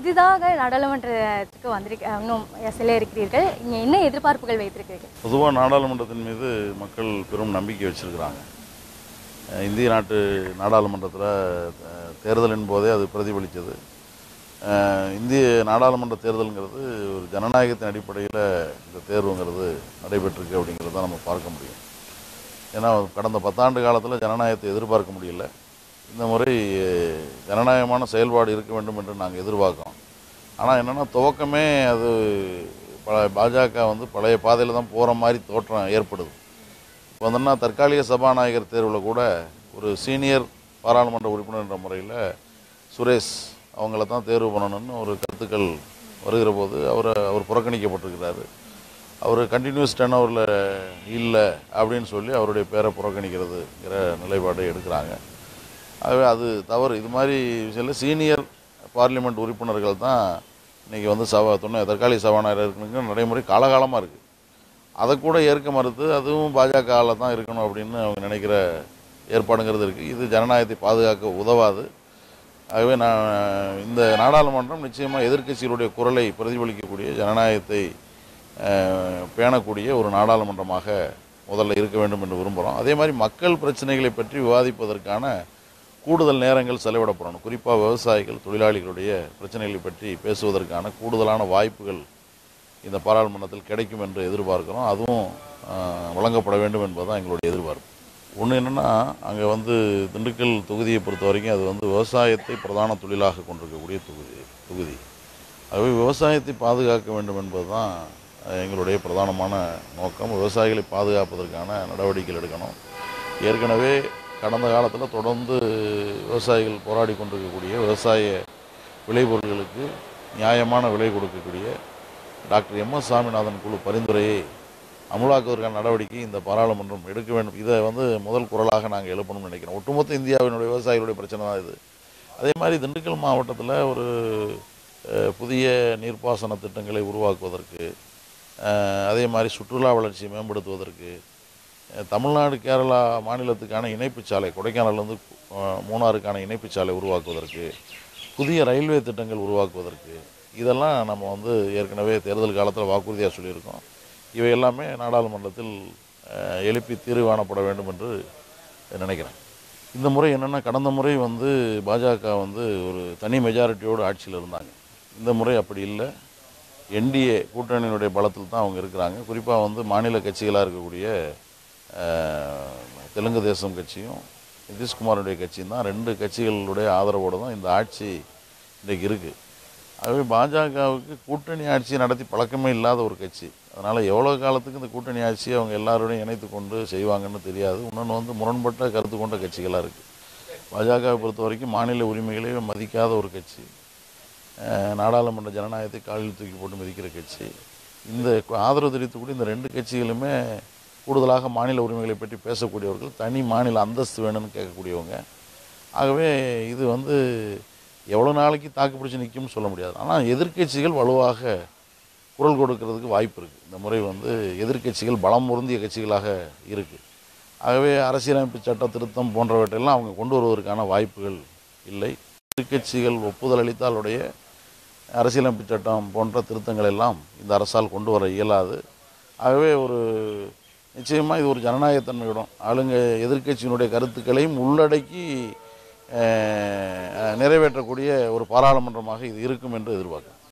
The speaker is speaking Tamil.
புதிதாக நாடாளுமன்றத்துக்கு வந்திருக்க இன்னும் செல்ல இருக்கிறீர்கள் இங்கே என்ன எதிர்பார்ப்புகள் வைத்திருக்கிறீர்கள் பொதுவாக நாடாளுமன்றத்தின் மீது மக்கள் பெரும் நம்பிக்கை வச்சிருக்கிறாங்க அஹ் இந்திய நாட்டு நாடாளுமன்றத்தில் அஹ், தேர்தலின் போதே அது பிரதிபலித்தது இந்திய நாடாளுமன்ற தேர்தலுங்கிறது ஒரு ஜனநாயகத்தின் அடிப்படையில் இந்த தேர்வுங்கிறது நடைபெற்றிருக்கு அப்படிங்கிறத நம்ம பார்க்க முடியும் ஏன்னா கடந்த பத்தாண்டு காலத்தில் ஜனநாயகத்தை எதிர்பார்க்க முடியல இந்த முறை அஹ், ஜனநாயகமான செயல்பாடு இருக்க வேண்டும் என்று நாங்கள் எதிர்பார்க்கிறோம் ஆனால் என்னென்னா துவக்கமே அது பல பாஜக வந்து பழைய பாதையில் தான் போகிற மாதிரி தோற்றம் ஏற்படுது இப்போ வந்தோம்னா தற்காலிக சபாநாயகர் தேர்வில் கூட ஒரு சீனியர் பாராளுமன்ற உறுப்பினர் என்ற முறையில் சுரேஷ் அவங்கள தான் தேர்வு பண்ணணும்னு ஒரு கருத்துக்கள் வருகிற போது அவரை அவர் புறக்கணிக்கப்பட்டிருக்கிறாரு அவர் கண்டினியூஸ் டென் ஹவரில் இல்லை அப்படின்னு சொல்லி அவருடைய பேரை புறக்கணிக்கிறதுங்கிற நிலைப்பாடை எடுக்கிறாங்க ஆகவே அது தவறு இது மாதிரி விஷயத்தில் சீனியர் பார்லிமெண்ட் உறுப்பினர்கள் தான் இன்றைக்கி வந்து சபா துணை தற்காலிக சபாநாயகர் இருக்கணுங்கிற நடைமுறை காலகாலமாக இருக்குது அதை கூட ஏற்க மறுத்து அதுவும் பாஜகவில் தான் இருக்கணும் அப்படின்னு அவங்க நினைக்கிற ஏற்பாடுங்கிறது இருக்குது இது ஜனநாயகத்தை பாதுகாக்க உதவாது ஆகவே நான் இந்த நாடாளுமன்றம் நிச்சயமாக எதிர்க்கட்சிகளுடைய குரலை பிரதிபலிக்கக்கூடிய ஜனநாயகத்தை அஹ், பேணக்கூடிய ஒரு நாடாளுமன்றமாக முதல்ல இருக்க வேண்டும் என்று விரும்புகிறோம் அதே மாதிரி மக்கள் பிரச்சனைகளை பற்றி விவாதிப்பதற்கான கூடுதல் நேரங்கள் செலவிடப்படணும் குறிப்பாக விவசாயிகள் தொழிலாளிகளுடைய பிரச்சனைகளை பற்றி பேசுவதற்கான கூடுதலான வாய்ப்புகள் இந்த பாராளுமன்றத்தில் கிடைக்கும் என்று எதிர்பார்க்கிறோம் அதுவும் ஆஹ், வழங்கப்பட வேண்டும் என்பதுதான் எங்களுடைய எதிர்பார்ப்பு ஒன்று என்னென்னா அங்கே வந்து திண்டுக்கல் தொகுதியை பொறுத்த வரைக்கும் அது வந்து விவசாயத்தை பிரதான தொழிலாக கொண்டிருக்கக்கூடிய தொகுதி தொகுதி ஆகவே விவசாயத்தை பாதுகாக்க வேண்டும் என்பது தான் எங்களுடைய பிரதானமான நோக்கம் விவசாயிகளை பாதுகாப்பதற்கான நடவடிக்கைகள் எடுக்கணும் ஏற்கனவே கடந்த காலத்தில் தொடர்ந்து விவசாயிகள் போராடி கொண்டிருக்கக்கூடிய விவசாய விளைபொருட்களுக்கு நியாயமான விலை கொடுக்கக்கூடிய டாக்டர் எம் எஸ் சாமிநாதன் குழு பரிந்துரையை அமுலாக்குவதற்கான நடவடிக்கை இந்த பாராளுமன்றம் எடுக்க வேண்டும் இதை வந்து முதல் குரலாக நாங்கள் எழுப்பணும்னு நினைக்கிறோம் ஒட்டுமொத்த இந்தியாவினுடைய விவசாயிகளுடைய பிரச்சனை தான் இது அதே மாதிரி திண்டுக்கல் மாவட்டத்தில் ஒரு அஹ், புதிய நீர்ப்பாசன திட்டங்களை உருவாக்குவதற்கு அஹ், அதே மாதிரி சுற்றுலா வளர்ச்சியை மேம்படுத்துவதற்கு அஹ், தமிழ்நாடு கேரளா மாநிலத்துக்கான இணைப்புச் சாலை கொடைக்கானல்லேருந்து மூணாறுக்கான இணைப்புச் சாலை உருவாக்குவதற்கு புதிய ரயில்வே திட்டங்கள் உருவாக்குவதற்கு இதெல்லாம் நம்ம வந்து ஏற்கனவே தேர்தல் காலத்தில் வாக்குறுதியாக சொல்லியிருக்கோம் இவை எல்லாமே நாடாளுமன்றத்தில் அஹ், எழுப்பி தீர்வு காணப்பட வேண்டும் என்று நினைக்கிறேன் இந்த முறை என்னென்னா கடந்த முறை வந்து பாஜக வந்து ஒரு தனி மெஜாரிட்டியோடு ஆட்சியில் இருந்தாங்க இந்த முறை அப்படி இல்லை என்டிஏ கூட்டணியினுடைய பலத்தில் தான் அவங்க இருக்கிறாங்க குறிப்பாக வந்து மாநில கட்சிகளாக இருக்கக்கூடிய அஹ், தெலுங்கு தேசம் கட்சியும் நிதிஷ்குமாருடைய கட்சியும் தான் ரெண்டு கட்சிகளுடைய ஆதரவோடு தான் இந்த ஆட்சி இன்றைக்கு இருக்குது ஆகவே பாஜகவுக்கு கூட்டணி ஆட்சி நடத்தி பழக்கமே இல்லாத ஒரு கட்சி அதனால் எவ்வளோ காலத்துக்கு இந்த கூட்டணி ஆட்சியை அவங்க எல்லாரோடையும் இணைத்து கொண்டு செய்வாங்கன்னு தெரியாது இன்னொன்று வந்து முரண்பட்ட கருத்து கொண்ட கட்சிகளாக இருக்குது பாஜகவை பொறுத்த வரைக்கும் மாநில உரிமைகளே மதிக்காத ஒரு கட்சி அஹ், நாடாளுமன்ற ஜனநாயகத்தை காலில் தூக்கி போட்டு மிதிக்கிற கட்சி இந்த கு- ஆதரவு தெரிவித்துக்கூடிய இந்த ரெண்டு கட்சிகளுமே கூடுதலாக மாநில உரிமைகளை பற்றி பேசக்கூடியவர்கள் தனி மாநில அந்தஸ்து வேணும்னு கேட்கக்கூடியவங்க ஆகவே இது வந்து எவ்வளோ நாளைக்கு தாக்கு பிடிச்சி நிற்கும்னு சொல்ல முடியாது ஆனால் எதிர்க்கட்சிகள் வலுவாக குரல் கொடுக்கறதுக்கு வாய்ப்பு இருக்குது இந்த முறை வந்து எதிர்க்கட்சிகள் பலம் பொருந்திய கட்சிகளாக இருக்குது ஆகவே அரசியலமைப்பு சட்ட திருத்தம் போன்றவற்றையெல்லாம் அவங்க கொண்டு வருவதற்கான வாய்ப்புகள் இல்லை எதிர்க்கட்சிகள் ஒப்புதல் அளித்தாலுடைய அரசியலமைப்பு சட்டம் போன்ற திருத்தங்கள் எல்லாம் இந்த அரசால் கொண்டு வர இயலாது ஆகவே ஒரு நிச்சயமாக இது ஒரு ஜனநாயகத்தன்மையுடன் ஆளுங்க எதிர்க்கட்சியினுடைய கருத்துக்களையும் உள்ளடக்கி அஹ், நிறைவேற்றக்கூடிய ஒரு பாராளுமன்றமாக இது இருக்கும் என்று எதிர்பார்க்கிறேன்